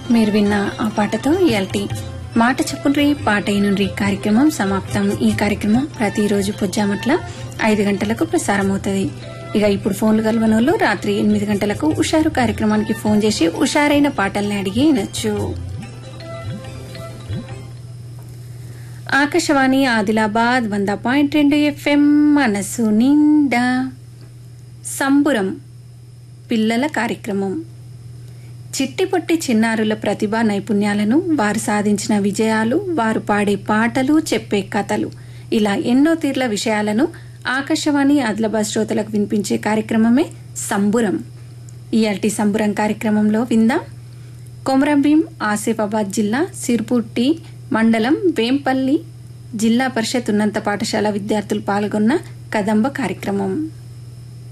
మీరు విన్న ఆ పాటతో ఇయాల్టి మాట చెప్పుండ్రి పాట నుండి కార్యక్రమం సమాప్తం ఈ కార్యక్రమం ప్రతిరోజు పొజ్జామట్ల ఐదు గంటలకు ప్రసారమవుతుంది ఇక ఇప్పుడు ఫోన్లు కలవనోళ్ళు రాత్రి ఎనిమిది గంటలకు ఉషారు కార్యక్రమానికి ఫోన్ చేసి ఉషారైన పాటల్ని అడిగి వినొచ్చు ఆకాశవాణి ఆదిలాబాద్ వంద పాయింట్ రెండు ఎఫ్ఎం మనసు నిండా సంబురం పిల్లల కార్యక్రమం చిట్టిపొట్టి చిన్నారుల ప్రతిభా నైపుణ్యాలను వారు సాధించిన విజయాలు వారు పాడే పాటలు చెప్పే కథలు ఇలా ఎన్నో తీర్ల విషయాలను ఆకాశవాణి ఆదిలాబాద్ శ్రోతలకు వినిపించే కార్యక్రమమే సంబురం ఇయాల్టి సంబురం కార్యక్రమంలో విందాం కొమరంభీం ఆసిఫాబాద్ జిల్లా సిర్పూర్ టీ మండలం వేంపల్లి జిల్లా పరిషత్ ఉన్నత పాఠశాల విద్యార్థులు పాల్గొన్న కదంబ కార్యక్రమం